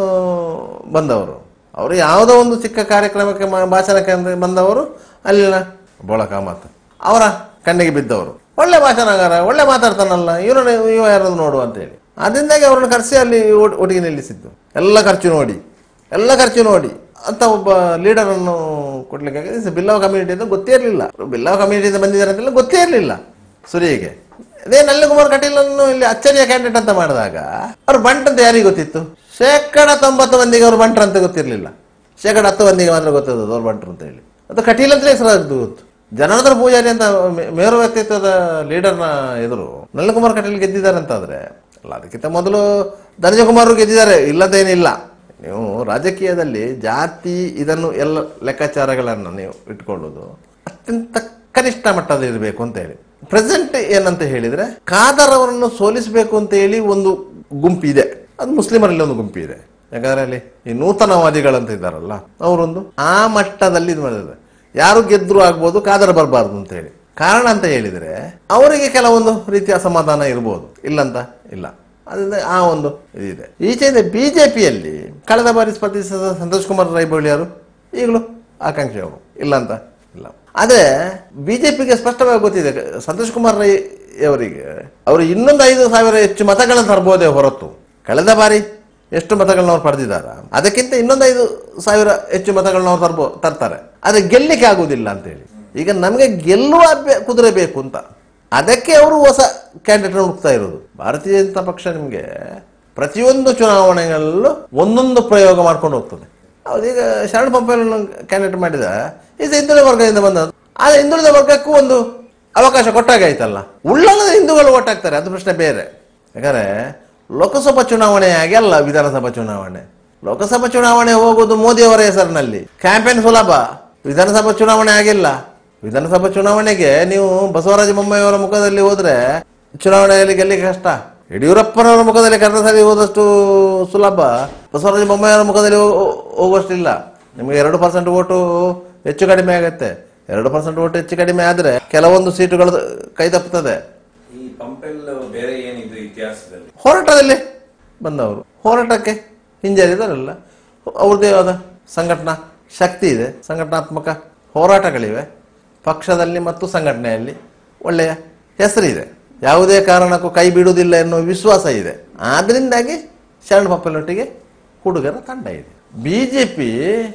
Speaker 1: ಬಂದವರು ಅವರು ಯಾವುದೋ ಒಂದು ಚಿಕ್ಕ ಕಾರ್ಯಕ್ರಮಕ್ಕೆ ಮ- ಭಾಷಣಕ್ಕೆ ಅಂತ ಬಂದವರು ಅಲ್ಲಿನ ಬೋಳ ಕಾಮತ್ ಅವರ ಕಣ್ಣಿಗೆ ಬಿದ್ದವರು ಒಳ್ಳೆ ಭಾಷಣಗಾರ ಒಳ್ಳೆ ಮಾತಾಡ್ತಾನಲ್ಲ ಇವರನ್ನ ಇವ ಯಾರಾದ್ರು ನೋಡು ಅಂತ ಹೇಳಿ ಅದರಿಂದಾಗಿ ಅವರನ್ನು ಕರೆಸಿ ಅಲ್ಲಿ ಒಟ್- ಒಟ್ಟಿಗೆ ನಿಲ್ಲಿಸಿದ್ದು ಎಲ್ಲ ಖರ್ಚು ನೋಡಿ ಎಲ್ಲ ಖರ್ಚು ನೋಡಿ ಅಂತ ಒಬ್ಬ ಲೀಡರ್ ಅನ್ನು ಕೊಡ್ಲಿಕ್ಕೆ ಬಿಲ್ಲವ ಕಮ್ಯುನಿಟಿ ಅಂತ ಗೊತ್ತೇ ಇರಲಿಲ್ಲ ಬಿಲ್ಲವ ಕಮ್ಯುನಿಟಿಯಿಂದ ಬಂದಿದ್ದಾರೆ ಅಂತೆಲ್ಲ ಗೊತ್ತೇ ಇರಲಿಲ್ಲ ಸುರಿಯಿಗೆ ಅದೇ ನಳಿನಕುಮಾರ್ ಕಟೀಲ್ ಅನ್ನು ಇಲ್ಲಿ ಅಚ್ಚರಿಯ ಕ್ಯಾಂಡಿಡೇಟ್ ಅಂತ ಮಾಡಿದಾಗ ಅವ್ರು ಬಂಟ್ ಅಂತ ಯಾರಿಗೆ ಗೊತ್ತಿತ್ತು ಶೇಕಡ ತೊಂಬತ್ತು ಮಂದಿಗೆ ಅವ್ರು ಬಂಟ್ರು ಅಂತ ಗೊತ್ತಿರಲಿಲ್ಲ ಶೇಕಡ ಹತ್ತು ಮಂದಿಗೆ ಮಾತ್ರ ಗೊತ್ತಿರೋದು ಅವ್ರು ಬಂಟ್ರು ಅಂತ ಹೇಳಿ ಅದು ಕಟೀಲ್ ಅಂತಲೇ ಹೆಸರಾದ್ದು ಗೊತ್ತು ಜನಾರ್ದನ ಪೂಜಾರಿ ಅಂತ ಮೇ- ಮೇರು ವ್ಯಕ್ತಿತ್ವದ ಲೀಡರ್ನ ಎದುರು ನಳಿನಕುಮಾರ್ ಕಟೀಲ್ ಗೆದ್ದಿದ್ದಾರೆ ಅಂತಾದ್ರೆ ಅಲ್ಲ ಅದಕ್ಕಿಂತ ಮೊದಲು ಧನಂಜಯಕುಮಾರ್ ಗೆದ್ದಿದ್ದಾರೆ ಇಲ್ಲದೇನಿಲ್ಲ ನೀವು ರಾಜಕೀಯದಲ್ಲಿ ಜಾತಿ ಇದನ್ನು ಎಲ್ಲ ಲೆಕ್ಕಾಚಾರಗಳನ್ನು ನೀವು ಇಟ್ಕೊಳ್ಳೋದು ಅತ್ಯಂತ ಕನಿಷ್ಠ ಮಟ್ಟದ ಇರಬೇಕು ಅಂತ ಹೇಳಿ ಪ್ರೆಸೆಂಟ್ ಏನಂತ ಹೇಳಿದ್ರೆ ಖಾದರ್ ಅವರನ್ನು ಸೋಲಿಸಬೇಕು ಅಂತ ಹೇಳಿ ಒಂದು ಗುಂಪಿದೆ ಅದು ಮುಸ್ಲಿಮರಲ್ಲಿ ಒಂದು ಗುಂಪಿದೆ ಯಾಕಂದ್ರೆ ಅಲ್ಲಿ ಈ ನೂತನವಾದಿಗಳಂತ ಇದ್ದಾರಲ್ಲ ಅವರೊಂದು ಆ ಮಟ್ಟದಲ್ಲಿ ಇದು ಮಾಡಿದ್ದಾರೆ ಯಾರು ಗೆದ್ರು ಆಗ್ಬೋದು ಖಾದರ್ ಬರಬಾರ್ದು ಅಂತ ಹೇಳಿ ಕಾರಣ ಅಂತ ಹೇಳಿದ್ರೆ ಅವರಿಗೆ ಕೆಲವೊಂದು ರೀತಿಯ ಅಸಮಾಧಾನ ಇರ್ಬೋದು ಇಲ್ಲಂತ ಇಲ್ಲ ಅದರಿಂದ ಆ ಒಂದು ಇದಿದೆ ಈಚೆಯಿಂದ ಬಿಜೆಪಿಯಲ್ಲಿ ಕಳೆದ ಬಾರಿ ಸ್ಪರ್ಧಿಸಿದ ಸಂತೋಷ್ ಕುಮಾರ್ ರೈಬೋಳಿಯರು ಈಗಲೂ ಆಕಾಂಕ್ಷಿ ಅವರು ಇಲ್ಲ ಅಂತ ಇಲ್ಲ ಆದ್ರೆ ಬಿಜೆಪಿಗೆ ಸ್ಪಷ್ಟವಾಗಿ ಗೊತ್ತಿದೆ ಸಂತೋಷ್ ಕುಮಾರ್ ರೈ ಅವರಿಗೆ ಅವರು ಇನ್ನೊಂದು ಐದು ಸಾವಿರ ಹೆಚ್ಚು ಮತಗಳನ್ನು ತರಬಹುದೇ ಹೊರತು ಕಳೆದ ಬಾರಿ ಎಷ್ಟು ಮತಗಳನ್ನ ಅವ್ರು ಪಡೆದಿದ್ದಾರ ಅದಕ್ಕಿಂತ ಇನ್ನೊಂದು ಐದು ಸಾವಿರ ಹೆಚ್ಚು ಮತಗಳನ್ನ ಅವ್ರು ತರ್ಬೋ ತರ್ತಾರೆ ಆದ್ರೆ ಗೆಲ್ಲಿಕ್ಕೆ ಆಗುವುದಿಲ್ಲ ಅಂತ ಹೇಳಿ ಈಗ ನಮಗೆ ಗೆಲ್ಲುವ ಅಭ್ಯ ಕುದುರೆ ಬೇಕು ಅಂತ ಅದಕ್ಕೆ ಅವರು ಹೊಸ ಕ್ಯಾಂಡಿಡೇಟ್ ಹುಡುಕ್ತಾ ಇರೋದು ಭಾರತೀಯ ಜನತಾ ಪಕ್ಷ ನಿಮಗೆ ಪ್ರತಿಯೊಂದು ಚುನಾವಣೆಗಳಲ್ಲೂ ಒಂದೊಂದು ಪ್ರಯೋಗ ಮಾಡ್ಕೊಂಡು ಹೋಗ್ತದೆ ಹೌದು ಈಗ ಶರಣ ಪಂಪೆಯನ್ನು ಕ್ಯಾಂಡಿಡೇಟ್ ಮಾಡಿದ ಇದು ಹಿಂದುಳಿದ ವರ್ಗದಿಂದ ಬಂದ ಆ ಹಿಂದುಳಿದ ವರ್ಗಕ್ಕೂ ಒಂದು ಅವಕಾಶ ಕೊಟ್ಟಾಗ ಆಯ್ತಲ್ಲ ಉಳ್ಳಲ್ಲದ ಹಿಂದೂಗಳು ಒಟ್ಟಾಗ್ತಾರೆ ಅದು ಪ್ರಶ್ನೆ ಬೇರೆ ಯಾಕಂದ್ರೆ ಲೋಕಸಭಾ ಚುನಾವಣೆ ಆಗಿ ಅಲ್ಲ ವಿಧಾನಸಭಾ ಚುನಾವಣೆ ಲೋಕಸಭಾ ಚುನಾವಣೆ ಹೋಗೋದು ಮೋದಿಯವರ ಹೆಸರಿನಲ್ಲಿ ಕ್ಯಾಂಪೇನ್ ಸುಲಭ ವಿಧಾನಸಭಾ ಚುನಾವಣೆ ಆಗಿಲ್ಲ ವಿಧಾನಸಭಾ ಚುನಾವಣೆಗೆ ನೀವು ಬಸವರಾಜ ಬೊಮ್ಮಾಯಿಯವರ ಮುಖದಲ್ಲಿ ಹೋದ್ರೆ ಚುನಾವಣೆಯಲ್ಲಿ ಗೆಲ್ಲಿಕ್ಕೆ ಕಷ್ಟ ಯಡಿಯೂರಪ್ಪನವರ ಮುಖದಲ್ಲಿ ಕಳೆದ ಸಾರಿ ಹೋದಷ್ಟು ಸುಲಭ ಬಸವರಾಜ ಬೊಮ್ಮಾಯಿಯವರ ಮುಖದಲ್ಲಿ ಹೋ- ಹೋಗುವಷ್ಟಿಲ್ಲ ನಿಮಗೆ ಎರಡು ಪರ್ಸೆಂಟ್ ಓಟು ಹೆಚ್ಚು ಕಡಿಮೆ ಆಗುತ್ತೆ ಎರಡು ಪರ್ಸೆಂಟ್ ಓಟು ಹೆಚ್ಚು ಕಡಿಮೆ ಆದ್ರೆ ಕೆಲವೊಂದು ಸೀಟುಗಳು ಕೈ ತಪ್ಪುತ್ತದೆ
Speaker 2: ಈ ಪಂಪೆಲ್ ಬೇರೆ ಏನಿದು ಇತಿಹಾಸದಲ್ಲಿ
Speaker 1: ಹೋರಾಟದಲ್ಲಿ ಬಂದವರು ಹೋರಾಟಕ್ಕೆ ಹಿಂಜರಿದರಲ್ಲ ಅವ್ರದ್ದೇ ಆದ ಸಂಘಟನಾ ಶಕ್ತಿ ಇದೆ ಸಂಘಟನಾತ್ಮಕ ಹೋರಾಟಗಳಿವೆ ಪಕ್ಷದಲ್ಲಿ ಮತ್ತು ಸಂಘಟನೆಯಲ್ಲಿ ಒಳ್ಳೆಯ ಹೆಸರಿದೆ ಯಾವುದೇ ಕಾರಣಕ್ಕೂ ಕೈ ಬಿಡುವುದಿಲ್ಲ ಎನ್ನುವ ವಿಶ್ವಾಸ ಇದೆ ಆದ್ರಿಂದಾಗಿ ಶರಣ ಪಪ್ಪಲೊಟ್ಟಿಗೆ ಹುಡುಗರ ತಂಡ ಇದೆ ಬಿಜೆಪಿ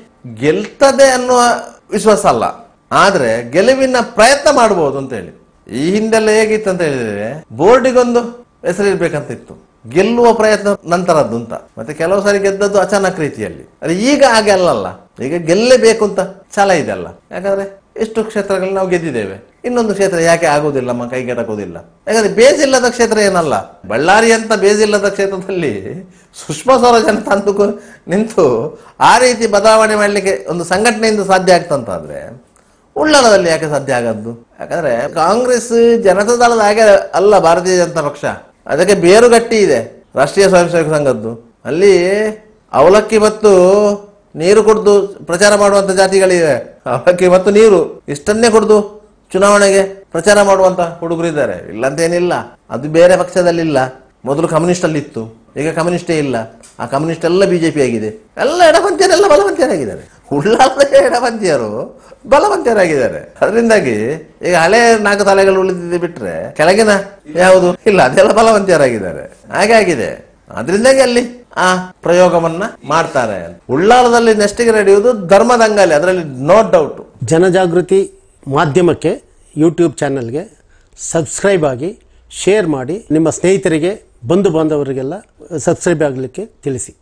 Speaker 1: ಗೆಲ್ತದೆ ಅನ್ನುವ ವಿಶ್ವಾಸ ಅಲ್ಲ ಆದ್ರೆ ಗೆಲುವಿನ ಪ್ರಯತ್ನ ಮಾಡಬಹುದು ಅಂತ ಹೇಳಿ ಈ ಹಿಂದೆಲ್ಲ ಹೇಗಿತ್ತು ಅಂತ ಹೇಳಿದ್ರೆ ಬೋರ್ಡಿಗೊಂದು ಹೆಸರಿರ್ಬೇಕಂತ ಇತ್ತು ಗೆಲ್ಲುವ ಪ್ರಯತ್ನ ನಂತರದ್ದು ಅಂತ ಮತ್ತೆ ಕೆಲವು ಸಾರಿ ಗೆದ್ದದ್ದು ಅಚಾನಕ್ ರೀತಿಯಲ್ಲಿ ಅದೇ ಈಗ ಹಾಗೆ ಅಲ್ಲಲ್ಲ ಈಗ ಗೆಲ್ಲಬೇಕು ಅಂತ ಛಲ ಇದೆ ಅಲ್ಲ ಯಾಕಂದ್ರೆ ಎಷ್ಟು ಕ್ಷೇತ್ರಗಳಲ್ಲಿ ನಾವು ಗೆದ್ದಿದ್ದೇವೆ ಇನ್ನೊಂದು ಕ್ಷೇತ್ರ ಯಾಕೆ ಆಗುದಿಲ್ಲ ನಮ್ಮ ಕೈಗೆಟಕುವುದಿಲ್ಲ ಯಾಕಂದ್ರೆ ಬೇಸ್ ಇಲ್ಲದ ಕ್ಷೇತ್ರ ಏನಲ್ಲ ಬಳ್ಳಾರಿ ಅಂತ ಬೇಸ್ ಇಲ್ಲದ ಕ್ಷೇತ್ರದಲ್ಲಿ ಸುಷ್ಮಾ ಸ್ವರಾಜನ ತಂದು ಕೊ- ನಿಂತು ಆ ರೀತಿ ಬದಲಾವಣೆ ಮಾಡಲಿಕ್ಕೆ ಒಂದು ಸಂಘಟನೆಯಿಂದ ಸಾಧ್ಯ ಆಗ್ತಂತಾದ್ರೆ ಉಳ್ಳಾಲದಲ್ಲಿ ಯಾಕೆ ಸಾಧ್ಯ ಆಗದ್ದು ಯಾಕಂದ್ರೆ ಕಾಂಗ್ರೆಸ್ ಜನತಾ ದಳದ ಹಾಗೆ ಅಲ್ಲ ಭಾರತೀಯ ಜನತಾ ಪಕ್ಷ ಅದಕ್ಕೆ ಬೇರು ಗಟ್ಟಿ ಇದೆ ರಾಷ್ಟ್ರೀಯ ಸ್ವಯಂ ಸೇವಕ ಸಂಘದ್ದು ಅಲ್ಲಿ ಅವಲಕ್ಕಿ ಮತ್ತು ನೀರು ಕುಡಿದು ಪ್ರಚಾರ ಮಾಡುವಂತ ಜಾತಿಗಳಿವೆ ಅವಕ್ಕೆ ಮತ್ತು ನೀರು ಇಷ್ಟನ್ನೇ ಕುಡಿದು ಚುನಾವಣೆಗೆ ಪ್ರಚಾರ ಮಾಡುವಂತ ಹುಡುಗರಿದ್ದಾರೆ ಇಲ್ಲಂತೇನಿಲ್ಲ ಅದು ಬೇರೆ ಪಕ್ಷದಲ್ಲಿಲ್ಲ ಮೊದಲು ಕಮ್ಯುನಿಸ್ಟ್ ಅಲ್ಲಿ ಇತ್ತು ಈಗ ಕಮ್ಯುನಿಸ್ಟೇ ಇಲ್ಲ ಆ ಕಮ್ಯುನಿಸ್ಟ್ ಎಲ್ಲ ಬಿಜೆಪಿ ಆಗಿದೆ ಎಲ್ಲ ಎಡಪಂಥೀಯರೆಲ್ಲ ಬಲವಂತಿಯರಾಗಿದ್ದಾರೆ ಉಳ್ಳಾಲದ ಎಡಪಂಥೀಯರು ಬಲವಂತಿಯರಾಗಿದ್ದಾರೆ ಅದರಿಂದಾಗಿ ಈಗ ಹಳೆ ನಾಲ್ಕು ತಲೆಗಳು ಉಳಿದಿದೆ ಬಿಟ್ರೆ ಕೆಳಗಿನ ಯಾವುದು ಇಲ್ಲ ಅದೆಲ್ಲ ಬಲವಂತಿಯರಾಗಿದ್ದಾರೆ ಹಾಗೆ ಆಗಿದೆ ಅದರಿಂದಾಗಿ ಅಲ್ಲಿ ಆ ಪ್ರಯೋಗವನ್ನ ಮಾಡ್ತಾರೆ ಉಳ್ಳಾಲದಲ್ಲಿ ನೆಸ್ಟಿಗೆ ನಡೆಯುವುದು ಧರ್ಮದಂಗಲಿ ಅದರಲ್ಲಿ ನೋ ಡೌಟ್
Speaker 3: ಜನಜಾಗೃತಿ ಮಾಧ್ಯಮಕ್ಕೆ ಯೂಟ್ಯೂಬ್ ಚಾನಲ್ಗೆ ಸಬ್ಸ್ಕ್ರೈಬ್ ಆಗಿ ಶೇರ್ ಮಾಡಿ ನಿಮ್ಮ ಸ್ನೇಹಿತರಿಗೆ ಬಂಧು ಬಾಂಧವರಿಗೆಲ್ಲ ಸಬ್ಸ್ಕ್ರೈಬ್ ಆಗಲಿಕ್ಕೆ ತಿಳಿಸಿ